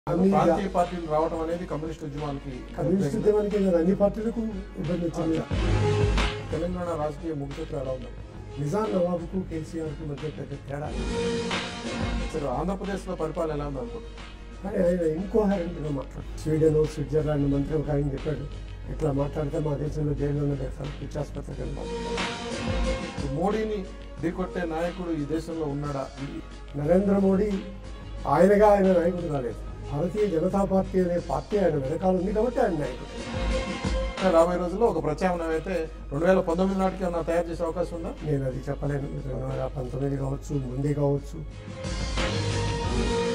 అన్ని ప్రాంతీయ పార్టీలు రావడం అనేది కమ్యూనిస్ట్ ఉద్యమానికి కమ్యూనిస్ట్ ఉద్యమానికి కాదు, అన్ని పార్టీలకు ఇబ్బంది వచ్చింది తెలంగాణ రాజకీయ ముఖ్యత్వం ఎలా ఉంది నిజాం నవాబుకు కేసీఆర్కు మధ్య పెద్ద తేడా సరే ఆంధ్రప్రదేశ్లో పరిపాలన ఎలా ఉంది అనుకుంటున్నారు కానీ ఆయన ఇంకోహరెంట్గా మాట్లాడు స్వీడన్ స్విట్జర్లాండ్ మంత్రి ఒక ఆయన చెప్పాడు ఇట్లా మాట్లాడితే మా దేశంలో జైల్లోనే పెడతారు పిచ్చాసుపత్రికి వెళ్తాం మోడీని ఢీకొట్టే నాయకుడు ఈ దేశంలో ఉన్నాడా నరేంద్ర మోడీ ఆయనగా ఆయన నాయకుడు కాలేదు భారతీయ జనతా పార్టీ అనే పార్టీ ఆయన వెనకాల ఉంది కాబట్టి ఆయన నాయకుడు రాబోయే రోజుల్లో ఒక ప్రత్యామ్నాయం అయితే రెండు వేల పంతొమ్మిది నాటికి ఏమన్నా తయారు చేసే అవకాశం ఉందా నేను అది చెప్పలేను రెండు వేల పంతొమ్మిది కావచ్చు ముందే కావచ్చు